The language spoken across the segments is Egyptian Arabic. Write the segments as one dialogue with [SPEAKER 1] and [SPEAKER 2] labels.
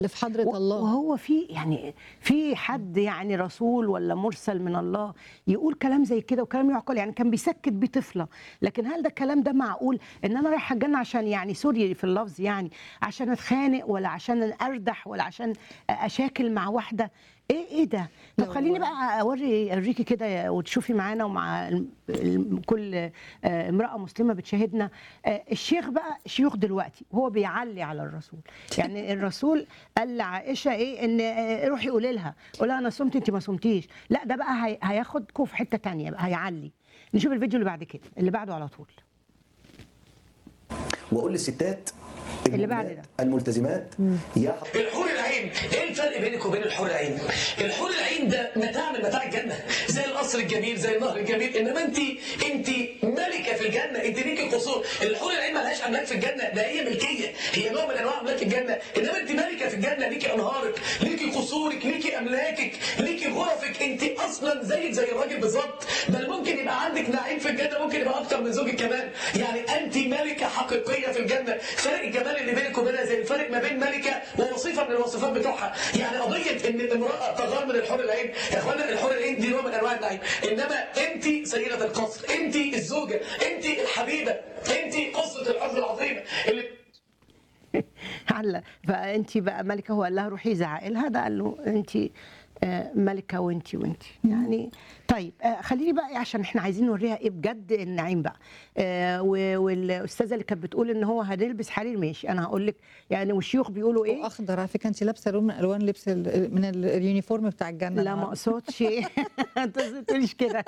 [SPEAKER 1] اللي في حضرة
[SPEAKER 2] و-
[SPEAKER 1] الله
[SPEAKER 2] وهو في يعني في حد يعني رسول ولا مرسل من الله يقول كلام زي كده وكلام يعقل يعني كان بيسكت بيه طفله لكن هل ده الكلام ده معقول ان انا رايحه الجنه عشان يعني سوري في اللفظ يعني عشان اتخانق ولا عشان اردح ولا عشان اشاكل مع واحده ايه ايه ده طب
[SPEAKER 1] لا
[SPEAKER 2] خليني
[SPEAKER 1] والله.
[SPEAKER 2] بقى اوري اوريكي كده وتشوفي معانا ومع الم- الم- كل آه، امراه مسلمه بتشاهدنا آه، الشيخ بقى شيوخ دلوقتي هو بيعلي على الرسول يعني الرسول قال لعائشه ايه ان آه، روحي قولي لها قولي لها انا صمت انت ما صمتيش لا ده بقى هي- هياخدكم في حته تانية بقى هيعلي نشوف الفيديو اللي بعد كده اللي بعده على طول
[SPEAKER 3] واقول للستات
[SPEAKER 2] اللي بعد
[SPEAKER 3] المؤمنات
[SPEAKER 2] ده.
[SPEAKER 3] الملتزمات يا حضرتك
[SPEAKER 4] الحور العين ايه الفرق بينك وبين الحور العين الحور العين ده متاع من متاع الجنه زي القصر الجميل زي النهر الجميل انما انت انت ملكه في الجنه انت ليكي قصور الحور العين ملهاش املاك في الجنه ده هي ملكيه هي نوع من انواع املاك الجنه انما انت ملكه في الجنه ليكي انهارك ليكي قصورك ليكي املاكك ليكي غرفك انت اصلا زيك زي الراجل بالظبط بل ممكن يبقى عندك نعيم في الجنه ممكن يبقى اكتر من زوجك كمان يعني انت ملكه حقيقيه في الجنه فرق الجمال اللي بينك وبينها زي الفرق ما بين ملكه ووصيفه من الوصفات بتوعها يعني قضيه ان الامراه تغار من الحور العين يا اخوانا الحور العين دي نوع من انواع النعيم انما انت سيده القصر انت الزوجه انت الحبيبه انت قصه الحب العظيمه اللي
[SPEAKER 2] على فانت بقى ملكه هو قال لها روحي زعقي لها ده قال له انت آه، ملكه وانت وانت يعني طيب آه، خليني بقى إيه عشان احنا عايزين نوريها ايه بجد النعيم بقى آه، و- والاستاذه اللي كانت بتقول ان هو هنلبس حرير ماشي انا هقول لك يعني والشيوخ بيقولوا ايه
[SPEAKER 1] واخضر على فكره انت لابسه لون من الوان لبس ال- من ال- اليونيفورم بتاع الجنه
[SPEAKER 2] لا ما
[SPEAKER 1] النهاردة.
[SPEAKER 2] اقصدش انت ما تقوليش كده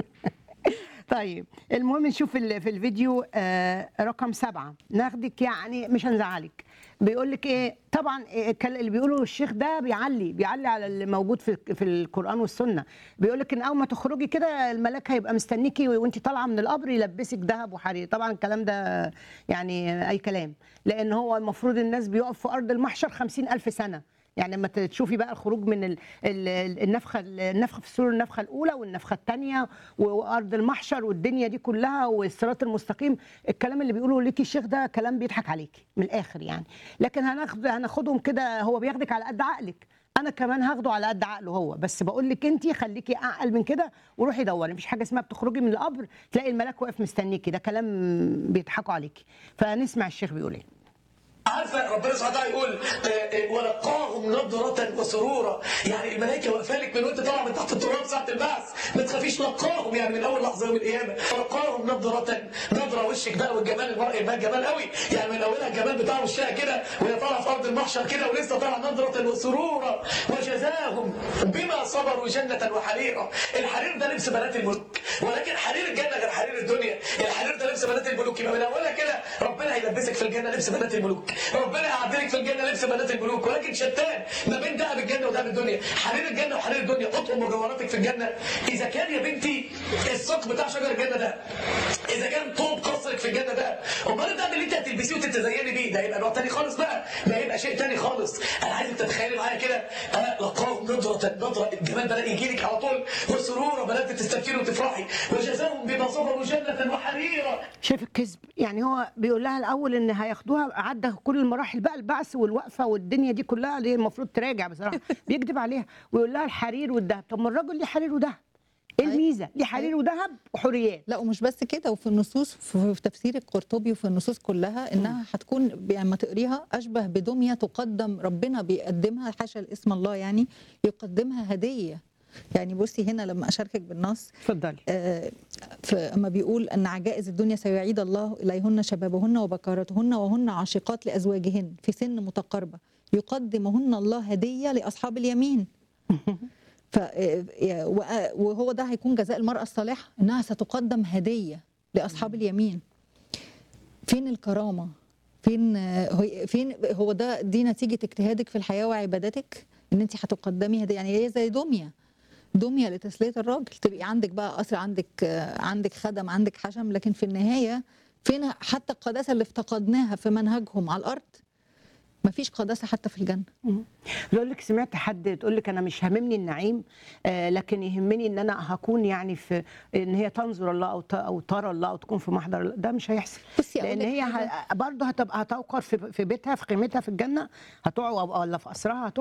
[SPEAKER 2] طيب المهم نشوف ال- في الفيديو آه، رقم سبعة ناخدك يعني مش هنزعلك بيقول لك ايه طبعا إيه كان اللي بيقوله الشيخ ده بيعلي بيعلي على اللي موجود في في القران والسنه بيقول لك ان اول ما تخرجي كده الملاك هيبقى مستنيكي وانت طالعه من القبر يلبسك ذهب وحرير طبعا الكلام ده يعني اي كلام لان هو المفروض الناس بيقف في ارض المحشر خمسين الف سنه يعني لما تشوفي بقى الخروج من ال- ال- النفخه النفخه في السور النفخه الاولى والنفخه الثانيه وارض المحشر والدنيا دي كلها والصراط المستقيم الكلام اللي بيقوله ليكي الشيخ ده كلام بيضحك عليكي من الاخر يعني لكن هناخد هناخدهم كده هو بياخدك على قد عقلك انا كمان هاخده على قد عقله هو بس بقول لك انت خليكي اعقل من كده وروحي دوري مفيش حاجه اسمها بتخرجي من القبر تلاقي الملاك واقف مستنيكي ده كلام بيضحكوا عليكي فنسمع الشيخ بيقول ايه
[SPEAKER 4] عارفه ربنا سبحانه وتعالى يقول آه، آه، ولقاهم نضرة وسرورا يعني الملائكه واقفه لك من وانت طالع من تحت التراب ساعه البعث ما تخافيش لقاهم يعني من اول لحظه يوم القيامه ولقاهم نضرة نضره وشك بقى والجمال المرئي بقى جمال قوي يعني من اولها الجمال بتاع وشها كده وهي طالعه في ارض المحشر كده ولسه طالعه نضرة وسرورا وجزاهم بما صبروا جنه وحريرا الحرير ده لبس بنات الملوك ولكن حرير الجنه غير حرير الدنيا الحرير ده لبس بنات الملوك يبقى من اولها كده ربنا هيلبسك في الجنه لبس بنات الملوك ربنا يعدلك في الجنه لبس بنات الملوك ولكن شتان ما بين دهب الجنه ودهب الدنيا حرير الجنه وحرير الدنيا اطقم مجوهراتك في الجنه اذا كان يا بنتي الساق بتاع شجر الجنه ده اذا كان طوب قصرك في الجنه ده امال الدهب اللي انت هتلبسيه وتتزيني بيه ده هيبقى نوع تاني خالص بقى ده هيبقى شيء تاني خالص انا عايزك تتخيلي معايا كده انا لقاهم نضره نضره الجمال بدا يجي لك على طول وسرورا بدات تستبشري وتفرحي وجزاهم بما صبروا جنه وحريرا
[SPEAKER 2] شايف الكذب يعني هو بيقول لها الاول ان هياخدوها عدى كل المراحل بقى البعث والوقفه والدنيا دي كلها اللي هي المفروض تراجع بصراحه بيكذب عليها ويقول لها الحرير والذهب طب ما الراجل ليه حرير وذهب ايه
[SPEAKER 1] أيوة.
[SPEAKER 2] الميزه ليه حرير وذهب وحوريات
[SPEAKER 1] لا ومش بس كده وفي النصوص في في تفسير القرطبي وفي النصوص كلها انها هتكون يعني ما تقريها اشبه بدميه تقدم ربنا بيقدمها حاشا الاسم الله يعني يقدمها هديه يعني بصي هنا لما اشاركك بالنص
[SPEAKER 2] اتفضلي
[SPEAKER 1] آه، فأما بيقول أن عجائز الدنيا سيعيد الله إليهن شبابهن وبكارتهن وهن عاشقات لأزواجهن في سن متقاربة يقدمهن الله هدية لأصحاب اليمين ف آه، وآ- وهو ده هيكون جزاء المرأة الصالحة إنها ستقدم هدية لأصحاب اليمين فين الكرامة فين آه، هو- فين هو ده دي نتيجة اجتهادك في الحياة وعبادتك ان انت هتقدمي هدية يعني هي زي دمية دميه لتسليه الراجل تبقي عندك بقى قصر عندك آه، عندك خدم عندك حشم لكن في النهايه فين حتى القداسه اللي افتقدناها في منهجهم على الارض مفيش قداسه حتى في الجنه
[SPEAKER 2] بقول لك سمعت حد تقول لك انا مش هاممني النعيم آه لكن يهمني ان انا هكون يعني في ان هي تنظر الله او ت- او ترى الله او تكون في محضر الله ده مش هيحصل
[SPEAKER 1] بصي أقول
[SPEAKER 2] لان
[SPEAKER 1] لك
[SPEAKER 2] هي
[SPEAKER 1] حاجة.
[SPEAKER 2] ه- برضه هتبقى هتوقر في في بيتها في خيمتها في الجنه هتقع ولا في اسرها هتقع